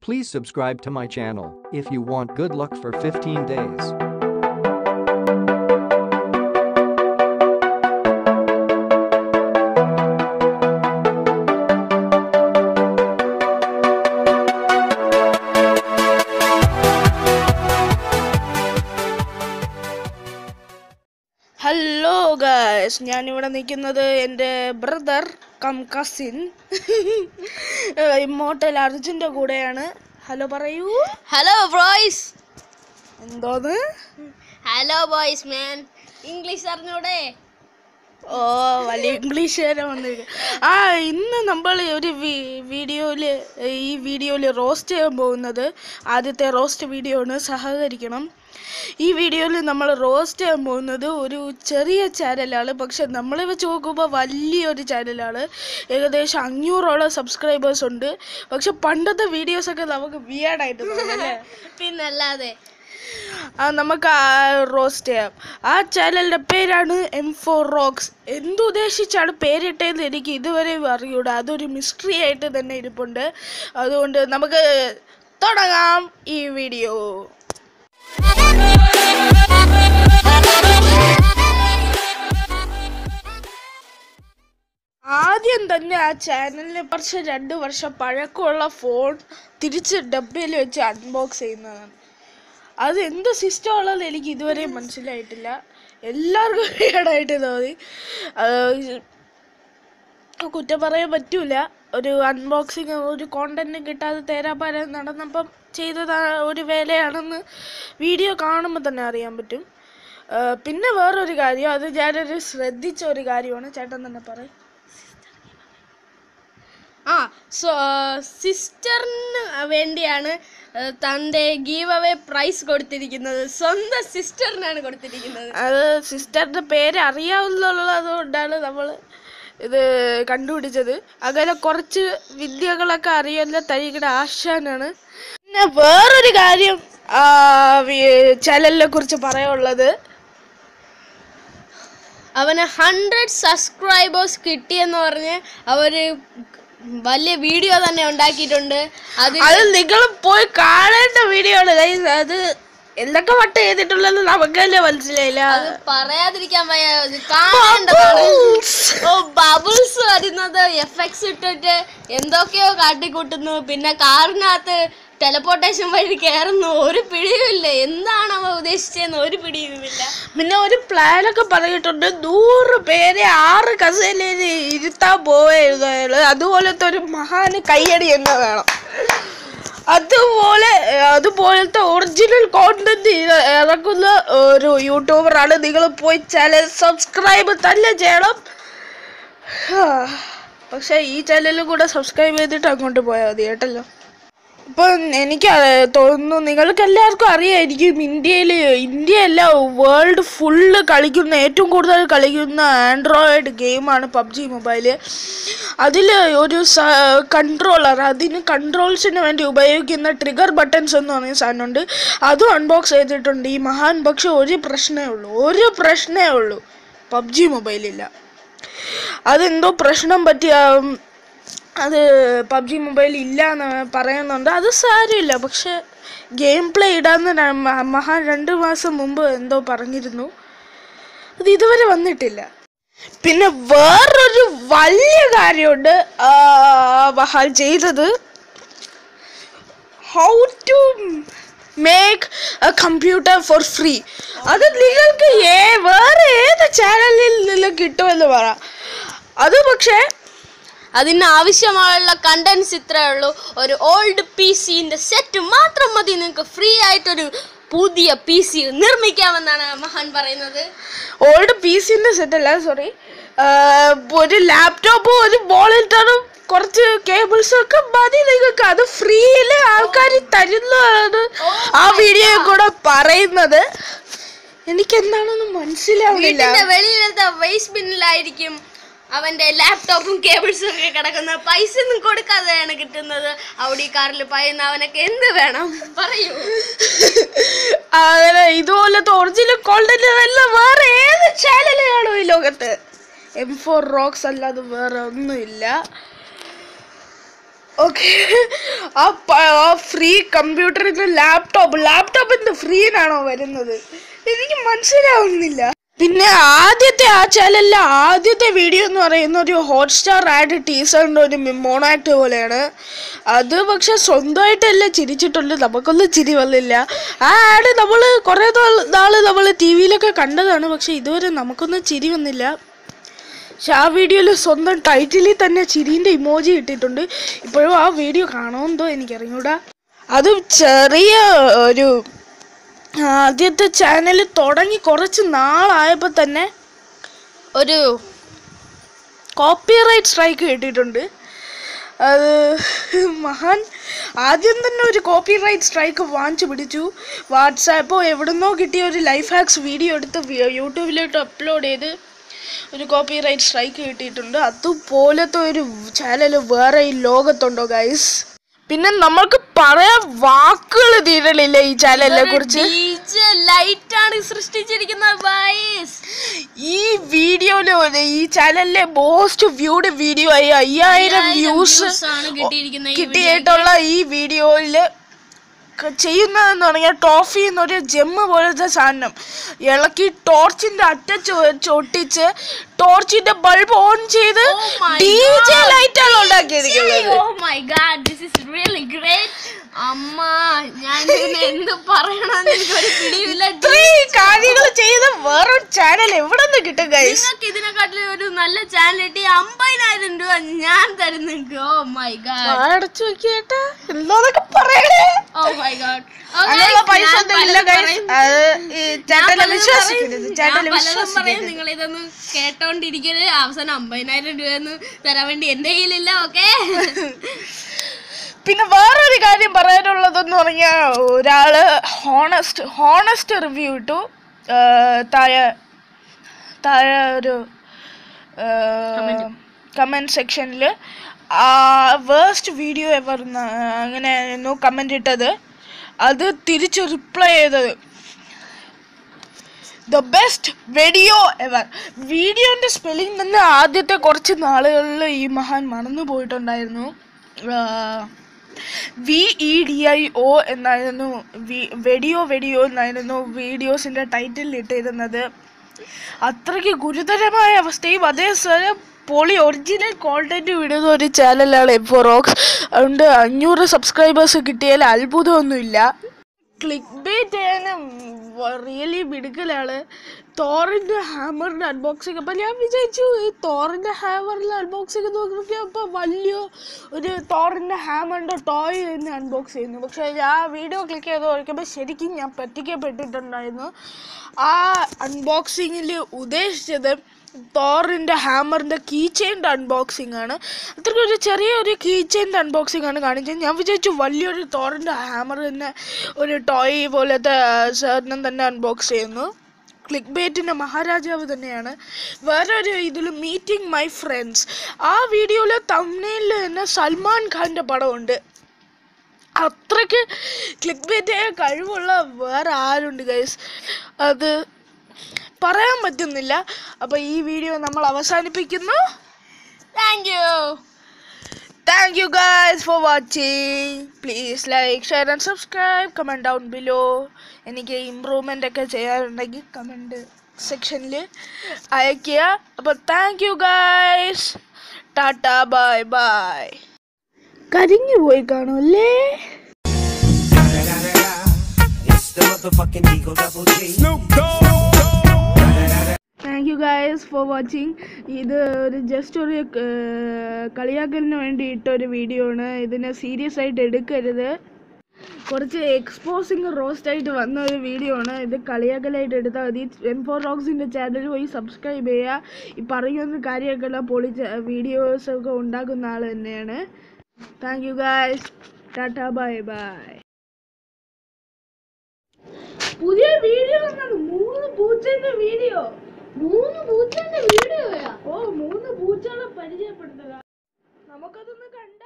Please subscribe to my channel if you want good luck for 15 days. Hello guys ഞാനിവിടെ നിൽക്കുന്നത് എൻ്റെ brother come cousin immortal അർജുൻ്റെ കൂടെയാണ് hello പറയൂ hello boys എന്തോന്ന് ഹലോ ബോയ്സ് മാൻ ഇംഗ്ലീഷ് അറിഞ്ഞൂടെ ഓ വലിയ ഇംഗ്ലീഷുകാരെ വന്നിരിക്കും ആ ഇന്ന് നമ്മൾ ഒരു വീഡിയോയിൽ ഈ വീഡിയോയിൽ റോസ്റ്റ് ചെയ്യാൻ പോകുന്നത് ആദ്യത്തെ റോസ്റ്റ് വീഡിയോ ആണ് സഹകരിക്കണം ഈ വീഡിയോയിൽ നമ്മൾ റോസ്റ്റ് ചെയ്യാൻ പോകുന്നത് ഒരു ചെറിയ ചാനലാണ് പക്ഷെ നമ്മളെ വെച്ച് നോക്കുമ്പോൾ വലിയൊരു ചാനലാണ് ഏകദേശം അഞ്ഞൂറോളം സബ്സ്ക്രൈബേഴ്സ് ഉണ്ട് പക്ഷെ പണ്ടത്തെ വീഡിയോസൊക്കെ നമുക്ക് വിയേഡായിട്ട് തോന്നും അല്ലേ പിന്നല്ലാതെ ആ, നമുക്ക് റോസ്റ്റ് ചെയ്യാം ആ ചാനലിൻ്റെ പേരാണ് എം ഫോർ റോക്സ് എന്തുദ്ദേശിച്ചാണ് പേരിട്ടതെന്ന് എനിക്ക് ഇതുവരെ അറിയൂടാ അതൊരു മിസ്റ്ററി ആയിട്ട് തന്നെ ഇരിപ്പുണ്ട് അതുകൊണ്ട് നമുക്ക് തുടങ്ങാം ഈ വീഡിയോ ആദ്യം തന്നെ ആ ചാനലിനെ കുറിച്ച് രണ്ട് വർഷം പഴക്കമുള്ള ഫോൺ തിരിച്ച് ഡബ്ബയിൽ വെച്ച് അൺബോക്സ് ചെയ്യുന്നതാണ് അത് എന്ത് സിസ്റ്റം ഉള്ളത് എനിക്ക് ഇതുവരെ മനസ്സിലായിട്ടില്ല എല്ലാവർക്കും വീടായിട്ട് തോന്നി അത് കുറ്റം പറയാൻ പറ്റൂല ഒരു അൺബോക്സിങ് ഒരു കോണ്ടന്റ് കിട്ടാതെ തേരാപ്പാര നടന്നപ്പം ചെയ്തത് ഒരു വേലയാണെന്ന് വീഡിയോ കാണുമ്പോൾ തന്നെ അറിയാൻ പറ്റും ആ, പിന്നെ വേറൊരു കാര്യം അത് ഞാനൊരു ശ്രദ്ധിച്ച ഒരു കാര്യമാണ് ചേട്ടൻ തന്നെ പറയും ആ സോ സിസ്റ്ററിന് വേണ്ടിയാണ് ഏഹ്, തന്റെ ഗീവ് അവേ പ്രൈസ് കൊടുത്തിരിക്കുന്നത് സ്വന്തം സിസ്റ്ററിനാണ് കൊടുത്തിരിക്കുന്നത് അത് സിസ്റ്ററിന്റെ പേര് അറിയാവുന്നുള്ളത് കൊണ്ടാണ് നമ്മൾ ഇത് കണ്ടുപിടിച്ചത് അങ്ങനെ കുറച്ച് വിദ്യകളൊക്കെ അറിയാവുന്ന തരികിട ആശാനാണ് പിന്നെ വേറൊരു കാര്യം ചാനലിനെ കുറിച്ച് പറയാനുള്ളത് അവന് ഹൺഡ്രഡ് സബ്സ്ക്രൈബേഴ്സ് കിട്ടിയെന്ന് പറഞ്ഞ് അവര് വലിയ വീഡിയോ തന്നെ ഉണ്ടാക്കിയിട്ടുണ്ട് അത് അത് നിങ്ങൾ പോയി കാണേണ്ട വീഡിയോ ആണ് guys. അത് എന്തൊക്കെ വട്ടം ചെയ്തിട്ടുള്ളത് നമുക്കല്ലേ മനസ്സിലായില്ല അത് പറയാതിരിക്കാൻ വയ്യ ഇത് കാണേണ്ടതാണ് ഓ ബബിൾസ് വരുന്നത് എഫക്ട്സ് ഇട്ടിട്ട് എന്തൊക്കെയോ കാട്ടിക്കൂട്ടുന്നു പിന്നെ കാറിനകത്ത് ടെലപ്പോർട്ടേഷൻ വഴി കയറുന്നു ഒരു പിടിയുമില്ല എന്താണ് അവ ഉദ്ദേശിച്ചതെന്ന് ഒരു പിടിയുമില്ല പിന്നെ ഒരു പ്ലാനൊക്കെ പറഞ്ഞിട്ടുണ്ട് നൂറ് പേരെ ആറ് കസേലയിൽ ഇരുത്താൻ പോവായിരുന്നു അയാള് അതുപോലത്തെ ഒരു മഹാന് കയ്യടി തന്നെ വേണം അതുപോലെ ഏർ, അതുപോലത്തെ ഒറിജിനൽ കോണ്ടന്റ് ഇറക്കുന്ന ഒരു യൂട്യൂബറാണ് നിങ്ങൾ പോയി ചാനൽ സബ്സ്ക്രൈബ് തന്നെ ചെയ്യണം ഹാ. പക്ഷെ ഈ ചാനലിൽ കൂടെ സബ്സ്ക്രൈബ് ചെയ്തിട്ട് അങ്ങോട്ട് പോയാൽ മതി കേട്ടല്ലോ ഇപ്പം എനിക്ക് അ- തോന്നുന്നു നിങ്ങൾക്ക് എല്ലാവർക്കും അറിയായിരിക്കും ഇന്ത്യയിൽ ഇന്ത്യയല്ല വേൾഡ് ഫുള്ള് കളിക്കുന്ന ഏറ്റവും കൂടുതൽ കളിക്കുന്ന ആൻഡ്രോയിഡ് ഗെയിമാണ് പബ്ജി മൊബൈൽ അതിൽ ഒരു കൺട്രോളർ അതിന് കൺട്രോൾസിന് വേണ്ടി ഉപയോഗിക്കുന്ന ട്രിഗർ ബട്ടൺസ് എന്ന് പറയുന്ന സാധനമുണ്ട് അതും അൺബോക്സ് ചെയ്തിട്ടുണ്ട് ഈ മഹാൻ പക്ഷെ ഒരു പ്രശ്നമേ ഉള്ളൂ ഒരു പ്രശ്നമേ ഉള്ളൂ പബ്ജി മൊബൈലില്ല അതെന്തോ പ്രശ്നം പറ്റിയ ഉം, അത് പബ്ജി മൊബൈൽ ഇല്ല എന്ന് പറയുന്നുണ്ട് അത് സാരമില്ല പക്ഷെ ഗെയിം പ്ലേ ഇടാന്ന് ര- മ- മഹാൻ രണ്ട് മാസം മുമ്പ് എന്തോ പറഞ്ഞിരുന്നു അത് ഇതുവരെ വന്നിട്ടില്ല പിന്നെ വേറൊരു വലിയ കാര്യമുണ്ട് ആ, മഹാൻ ചെയ്തത് how to make a computer for free അത് നിങ്ങൾക്ക് ഏ വേറെ ഏത് ചാനലിൽ നിന്ന് കിട്ടുമെന്ന് പറ അത് പക്ഷേ അതിന് ആവശ്യമായുള്ള കണ്ടന്റ്സ് ഇത്രയേ ഉള്ളൂ ഒരു ഓൾഡ് പി സിന്റെ സെറ്റ് മാത്രം മതി നിങ്ങൾക്ക് ഫ്രീ ആയിട്ടൊരു പുതിയ പി സി നിർമ്മിക്കാമെന്നാണ് മഹാൻ പറയുന്നത് ഓൾഡ് പി സിന്റെ സെറ്റ് അല്ല സോറി ഒരു ലാപ്ടോപ്പും ഒരു മോണിറ്ററും കുറച്ച് കേബിൾസും ഒക്കെ മതി നിങ്ങൾക്ക് അത് ഫ്രീയിൽ ആൾക്കാർ തരുന്നതാണ് ആ വീഡിയോ കൂടെ പറയുന്നത് എനിക്ക് എന്താണെന്ന് മനസ്സിലാവുന്നില്ല വീട്ടിന്റെ വെളിയിലത്തെ വേസ്റ്റ് ബിന്നിലായിരിക്കും അവന്റെ ലാപ്ടോപ്പും കേബിൾസും ഒക്കെ കിടക്കുന്നത് പൈസ ഒന്നും കൊടുക്കാതെയാണ് കിട്ടുന്നത് അവിടെ ഈ കാറിൽ പയുന്ന അവനൊക്കെ എന്ത് വേണം പറയൂ അങ്ങനെ ഇതുപോലത്തെ ഒറിജിനൽ കോണ്ടന്റ് എല്ലാം വേറെ ഏത് ചാനൽ കാണും ഈ ലോകത്ത് എം ഫോർ റോക്സ് അല്ലാതെ വേറെ ഒന്നുമില്ല ഓക്കെ ആ പ- ആ ഫ്രീ കമ്പ്യൂട്ടറിന് ലാപ്ടോപ്പ് ലാപ്ടോപ്പ് എന്ത് ഫ്രീനാണോ വരുന്നത് എനിക്ക് മനസ്സിലാവുന്നില്ല പിന്നെ ആദ്യത്തെ ആ ചാനലിലെ ആദ്യത്തെ വീഡിയോ എന്ന് പറയുന്ന ഒരു ഹോട്ട്സ്റ്റാർ ആഡ് ടീസറിൻ്റെ ഒരു മോണോ ആക്ട് പോലെയാണ് അത് പക്ഷെ സ്വന്തമായിട്ടല്ല ചിരിച്ചിട്ടുണ്ട് നമുക്കൊന്നും ചിരി വന്നില്ല ആ ആഡ് നമ്മൾ കുറേ നാൾ നമ്മൾ ടി വിയിലൊക്കെ കണ്ടതാണ് പക്ഷെ ഇതുവരെ നമുക്കൊന്നും ചിരി വന്നില്ല പക്ഷെ ആ വീഡിയോയിൽ സ്വന്തം ടൈറ്റിലിൽ തന്നെ ചിരീൻ്റെ ഇമോജി ഇട്ടിട്ടുണ്ട് ഇപ്പോഴും ആ വീഡിയോ കാണുമെന്തോ എനിക്കറിഞ്ഞൂടാ അതും ചെറിയ ഒരു ആദ്യത്തെ ചാനൽ തുടങ്ങി കുറച്ച് നാളായപ്പോൾ തന്നെ ഒരു കോപ്പിറൈറ്റ് സ്ട്രൈക്ക് കിട്ടിയിട്ടുണ്ട് അത് മഹാൻ ആദ്യം തന്നെ ഒരു കോപ്പിറൈറ്റ് സ്ട്രൈക്ക് വാങ്ങിച്ചു പിടിച്ചു വാട്സാപ്പോ എവിടുന്നോ കിട്ടിയ ഒരു ലൈഫ് ഹാക്സ് വീഡിയോ എടുത്ത് വി- യൂട്യൂബിലോട്ട് അപ്ലോഡ് ചെയ്ത് ഒരു കോപ്പിറൈറ്റ് സ്ട്രൈക്ക് കിട്ടിയിട്ടുണ്ട് അതുപോലത്തെ ഒരു ചാനൽ വേറെ ഈ ലോകത്തുണ്ടോ ഗൈസ് പിന്നെ നമ്മൾക്ക് പറയാൻ വാക്കുകൾ തീരണില്ല ഈ ചാനലിനെ കുറിച്ച് ലൈറ്റ് ആണ് സൃഷ്ടിച്ചിരിക്കുന്നത് വൈസ് ഈ വീഡിയോയില് ഈ ചാനലിലെ മോസ്റ്റ് വ്യൂഡ് വീഡിയോ ആയി അയ്യായിരം വ്യൂസ് ആണ് കിട്ടിയിരിക്കുന്നത് ഈ കിട്ടിയിട്ടുള്ള ഈ വീഡിയോയില് ചെയ്യുന്നതെന്ന് പറഞ്ഞാൽ ടോഫി എന്നൊരു ജെമ്മ് പോലത്തെ സാധനം ഇളക്കി ടോർച്ചിന്റെ അറ്റച്ച് വെച്ച് ഒട്ടിച്ച് ടോർച്ചിന്റെ ബൾബ് ഓൺ ചെയ്ത് my ഡി ജെ ലൈറ്റാണ് ഉണ്ടാക്കിയിരിക്കുന്നത് oh my god this is really great അമ്മ ഞാൻ ഇതിന് എന്ത് പറയണമെന്ന് എനിക്കൊരു പിടിയില്ല ഇത്രയും കാര്യങ്ങൾ ചെയ്ത് വേറൊരു ചാനൽ എവിടെ നിന്ന് കിട്ടും ഗൈസ് നിങ്ങൾക്ക് ഇതിനെക്കാട്ടിലും ഒരു നല്ല ചാനൽ കിട്ടി അമ്പതിനായിരം രൂപ ഞാൻ തരും നിങ്ങൾക്ക് ഓ മൈ ഗാഡ് അടച്ചു വെക്കേട്ടാ എന്താന്നൊക്കെ പറയണേ ഓ മൈ ഗാഡ് അതിനുള്ള പൈസ ഒന്നും ഇല്ല ഗൈസ് അത് ഈ ചേട്ടനെ വിശ്വസിക്കരുത് ചേട്ടനെ പലതും വിശ്വസിക്കരുത് പറയും നിങ്ങൾ ഇതൊന്നും കേട്ടോണ്ടിരിക്കരുത് അവസാനം അമ്പതിനായിരം രൂപയൊന്നും തരാൻ വേണ്ടി എന്റെ കയ്യിലില്ല ഓക്കെ പിന്നെ വേറൊരു കാര്യം പറയാനുള്ളതെന്ന് പറഞ്ഞാൽ ഒരാള് ഹോണസ്റ്റ് ഹോണസ്റ്റ് റിവ്യൂ ഇട്ടു ആ, താഴെ താഴെ ഒരു കമൻറ്റ് സെക്ഷനിൽ വേസ്റ്റ് വീഡിയോ എവർ അങ്ങനെയായിരുന്നു കമൻ്റ് ഇട്ടത് അത് തിരിച്ച് റിപ്ലൈ ചെയ്തത് ദ ബെസ്റ്റ് വീഡിയോ എവർ വീഡിയോൻ്റെ സ്പെല്ലിംഗ് തന്നെ ആദ്യത്തെ കുറച്ച് നാളുകളിൽ ഈ മഹാൻ മറന്നു പോയിട്ടുണ്ടായിരുന്നു V E D I O എന്നായിരുന്നു വി- വെടിയോ വെടിയോ എന്നായിരുന്നു വീഡിയോസിൻ്റെ ടൈറ്റിൽ ഇട്ടിരുന്നത് അത്രയ്ക്ക് ഗുരുതരമായ അവസ്ഥയും അതേസമയം പൊളി ഒറിജിനൽ കോണ്ടന്റ് വിടുന്ന ഒരു ചാനലാണ് എഫ് റോക്സ് അതുകൊണ്ട് അഞ്ഞൂറ് സബ്സ്ക്രൈബേഴ്സ് കിട്ടിയാൽ അത്ഭുതമൊന്നുമില്ല ക്ലിക്ക് ബേറ്റ് ചെയ്യാനും റിയലി മിടുക്കലാണ് തോറിൻ്റെ ഹാമറിൻ്റെ അൺബോക്സിങ് അപ്പം ഞാൻ വിചാരിച്ചു ഈ തോറിൻ്റെ ഹാമറിൻ്റെ അൺബോക്സിങ് നോക്കിയപ്പോൾ വലിയ ഒരു തോറിൻ്റെ ഹാമറിൻ്റെ ടോയ് തന്നെ അൺബോക്സ് ചെയ്യുന്നു പക്ഷേ ഞാൻ ആ വീഡിയോ ക്ലിക്ക് ചെയ്ത് നോക്കിയപ്പോൾ ശരിക്കും ഞാൻ പറ്റിക്കപ്പെട്ടിട്ടുണ്ടായിരുന്നു ആ അൺബോക്സിങ്ങിൽ ഉദ്ദേശിച്ചത് തോറിൻ്റെ ഹാമറിൻ്റെ കീ ചെയിൻ്റെ അൺബോക്സിംഗ് ആണ് അത്രയ്ക്ക് ഒരു ചെറിയ ഒരു കീ ചെയിൻ്റെ അൺബോക്സിംഗ് ആണ് കാണിച്ചത് ഞാൻ വിചാരിച്ചു വലിയൊരു തോറിൻ്റെ ഹാമർ തന്നെ ഒരു ടോയ് പോലത്തെ സാധനം തന്നെ അൺബോക്സ് ചെയ്യുന്നു ക്ലിക്ക് ബേറ്റിൻ്റെ മഹാരാജാവ് തന്നെയാണ് വേറൊരു ഇതിൽ മീറ്റിംഗ് മൈ ഫ്രണ്ട്സ് ആ വീഡിയോയിൽ തമിഴിൽ തന്നെ സൽമാൻ ഖാൻ്റെ പടമുണ്ട് അത്രയ്ക്ക് ക്ലിക്ക് ബേറ്റ് കഴിവുള്ള വേറെ ആരുണ്ട് ഗൈസ് അത് പറയാൻ പറ്റുന്നില്ല അപ്പോൾ ഈ വീഡിയോ നമ്മൾ അവസാനിപ്പിക്കുന്നു thank you thank you guys for watching please like share and subscribe comment down below എനിക്ക് ഇമ്പ്രൂവ്മെൻ്റ് ഒക്കെ ചെയ്യാനുണ്ടെങ്കിൽ കമൻറ്റ് സെക്ഷനിൽ അയയ്ക്കുക അപ്പോൾ thank you guys tata bye bye കരിഞ്ഞു പോയി കാണുമല്ലേ It's the motherfucking Eagle Double G. Thank you guys for watching ഇത് ഒരു ജസ്റ്റ് ഒരു ഏർ, കളിയാക്കലിന് വേണ്ടി ഇട്ട ഒരു വീഡിയോ ആണ് ഇതിനെ സീരിയസ് ആയിട്ട് എടുക്കരുത് കുറച്ച് എക്സ്പോസിങ് റോസ്റ്റ് ആയിട്ട് വന്ന ഒരു വീഡിയോ ആണ് ഇത് കളിയാക്കലായിട്ട് എടുത്താൽ മതി എം ഫോർ റോക്സിൻ്റെ ചാനൽ പോയി സബ്സ്ക്രൈബ് ചെയ്യുക ഈ പറയുന്ന കാര്യമൊക്കെ പൊളി വീഡിയോസ് ഒക്കെ ഉണ്ടാക്കുന്ന ആൾ തന്നെയാണ് thank you guys tata bye bye പുതിയ വീഡിയോ മൂന്ന് പൂച്ചന്റെ വീഡിയോ മൂന്ന് പൂച്ചന്റെ വീഡിയോയാ ഓ മൂന്ന് പൂച്ചകളെ പരിചയപ്പെടുത്തുക നമുക്കതൊന്ന് കണ്ട